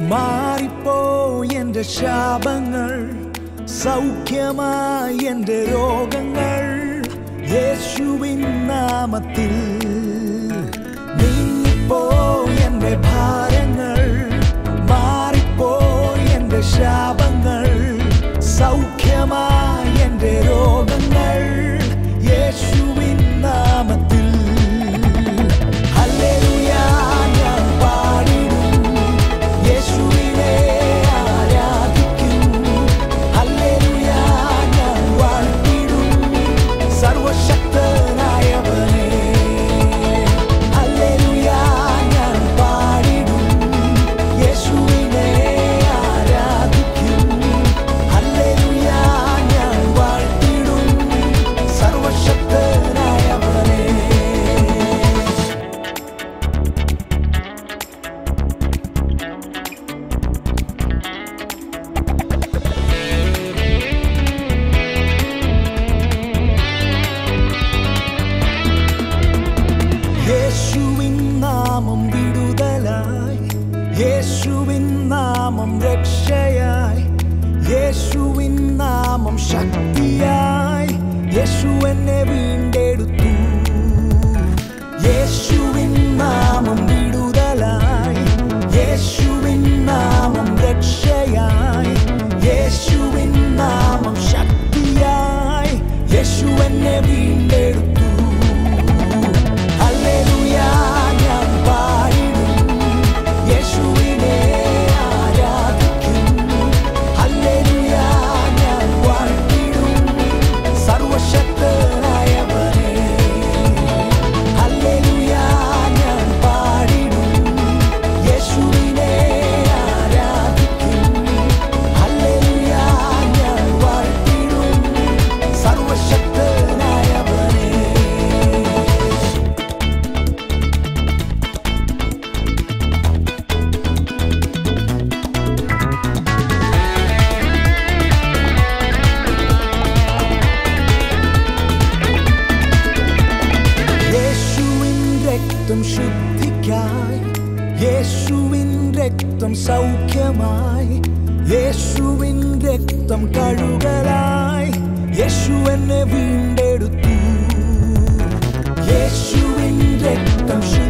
മാറിപ്പോയി എൻ്റെ ശാപങ്ങൾ സൗഖ്യമായി എൻ്റെ രോഗങ്ങൾ യേശുവിൻ നാമത്തിൽ നീങ്ങിപ്പോയി എൻ്റെ ഭാരങ്ങൾ മാറിപ്പോയി എൻ്റെ ശാപങ്ങൾ സൗഖ്യമായി എൻ്റെ രോഗങ്ങൾ യേശുവിൻ നാമത്തിൽ ഹല്ലേലൂയ ഞാൻ പാടിടും യേശുവിനെ ആരാധിക്കും ഹല്ലേലൂയ ഞാൻ വാഴ്ത്തിടും സർവശക്തനായവനെ ഹല്ലേലൂയ ഞാൻ പാടിടും യേശുവിനെ ആരാധിക്കും ഹല്ലേലൂയ ഞാൻ വാഴ്ത്തിടും സർവശക്തനായവനെ യേശുവിൻ നാമം വിടുതലായി യേശുവിൻ നാമം രക്ഷയായി യേശുവിൻ നാമം ശക്തിയായി യേശു എന്നെ വീണ്ടെടുത്തു യേശുവിൻ നാമം വിടുതലായി യേശുവിൻ നാമം രക്ഷയായി യേശുവിൻ നാമം ശക്തിയായി യേശു എന്നെ വീണ്ടെടുത്തു ഹല്ലേലൂയ ഞാൻ പാടിടും യേശുവിനെ ആരാധിക്കും ഹല്ലേലൂയ ഞാൻ വാഴ്ത്തിടും സർവശക്തനായവനെ ഹല്ലേലൂയ ഞാൻ പാടിടും യേശുവിനെ ആരാധിക്കും ഹല്ലേലൂയ ഞാൻ വാഴ്ത്തിടും സർവശക്തനായവനെ യേശുവിൻ രക്തം ശുദ്ധിക്കായി യേശുവിൻ രക്തം സൗഖ്യമായി യേശുവിൻ രക്തം കഴുകലായി യേശു എന്നെ വീണ്ടെടുത്തു യേശുവിൻ രക്തം ശുദ്ധി